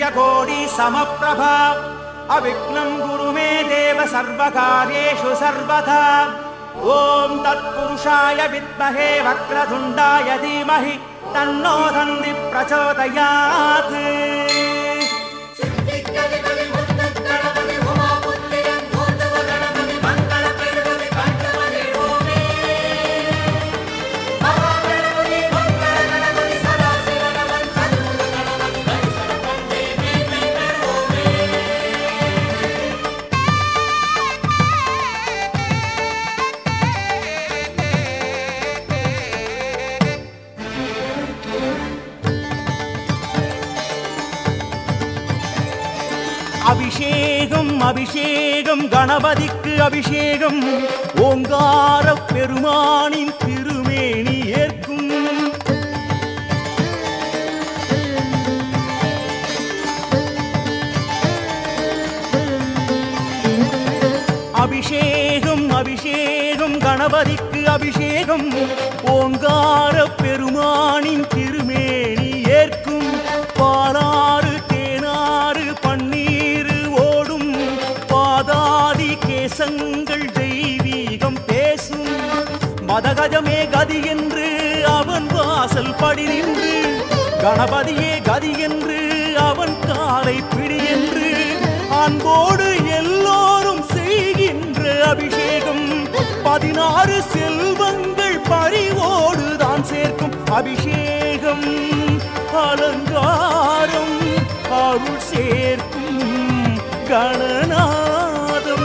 सूर्यकोटि समप्रभा अविघ्नम् गुरु मे देव सर्वकार्येषु सर्वथा ॐ तत्पुरुषाय विद्महे वक्रतुण्डाय धीमहि तन्नो धन्वि प्रचोदयात् அபிஷேகம் அபிஷேகம் கணபதிக்கு அபிஷேகம் ஓங்கார பெருமானின் திருமேனி ஏற்கும் அபிஷேகம் அபிஷேகம் கணபதிக்கு அபிஷேகம் ஓங்கார பெருமானின் திருமேனி ஏற்கும் பாலாறு தேனாறு பன்னீர் ஓடும் பாதாதி கேசங்கள் தெய்வீகம் பேசும் மதகஜமே கதி என்று அவன் வாசல் படி நின்று கணபதியே கதி என்று அவன் காலை பிடி என்று அன்போடு எல்லோரும் செய்கின்ற அபிஷேகம் பதினாறு செல்வங்கள் பறிவோடு தான் சேர்க்கும் அபிஷேகம் அலங்காரம் அருள் சேர்க்கும் கணநாதம்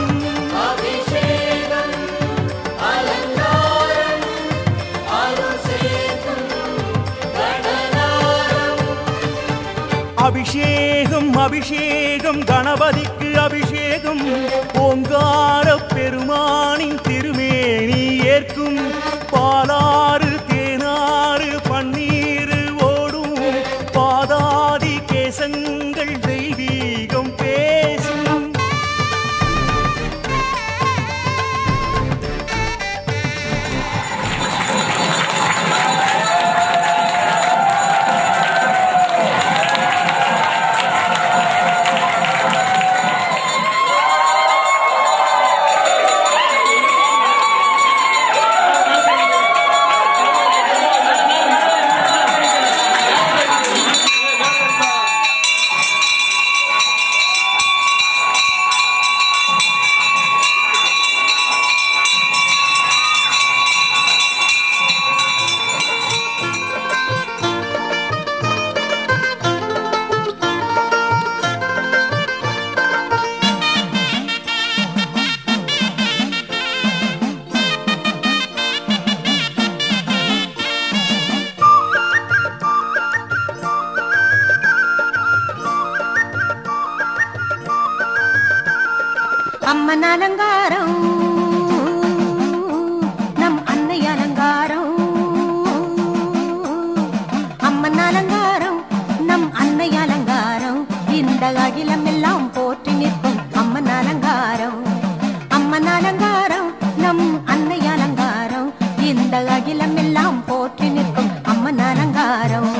அபிஷேகம் அபிஷேகம் கணபதிக்கு அபிஷேகம் ஓங்கார பெருமானின் திருமேனி ஏற்கும் பாலாறு தேனாறு பன்னீர் ஓடும் பாதாதி கேசங்கள் தெய்வீகம் பேசும் அம்மன் அலங்காரம் நம் அன்னை அலங்காரம் அம்மன் அலங்காரம் நம் அன்னை அலங்காரம் இந்த அகிலம் எல்லாம் போற்றி நிற்கும் அம்மன் அலங்காரம் அம்மன் அலங்காரம் நம் அன்னை அலங்காரம் இந்த அகிலம் எல்லாம் போற்றி நிற்கும் அம்மன் அலங்காரம்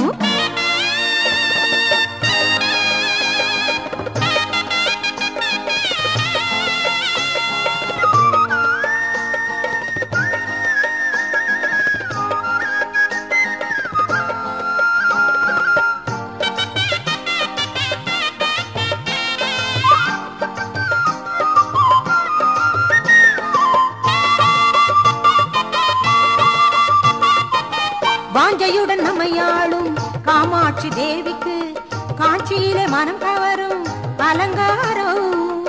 வாஞ்சையுடன் நம்மையாளும் காமாட்சி தேவிக்கு காட்சியிலே மனம் கவரும் அலங்காரம்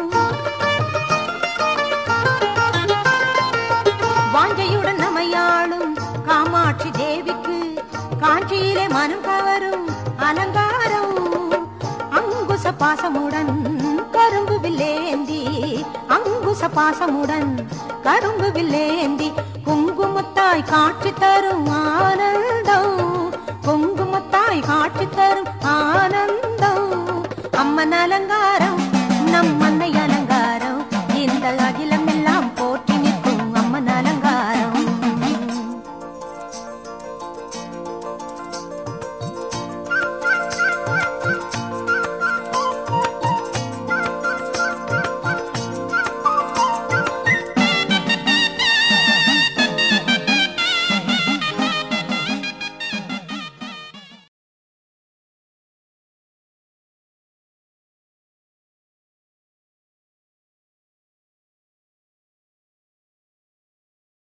வாஞ்சையுடன் நம்மையாளும் காமாட்சி தேவிக்கு காட்சியிலே மனம் கவரும் அலங்காரம் அங்குச பாசமுடன் கரும்பு வில்லேந்தி அங்குச பாசமுடன் கரும்பு வில்லேந்தி குங்குமத்தாய் காட்சி தரும் ஆனந்தம் குங்குமத்தாய் காட்சி தரும் ஆனந்தம் அம்மன் அலங்காரம்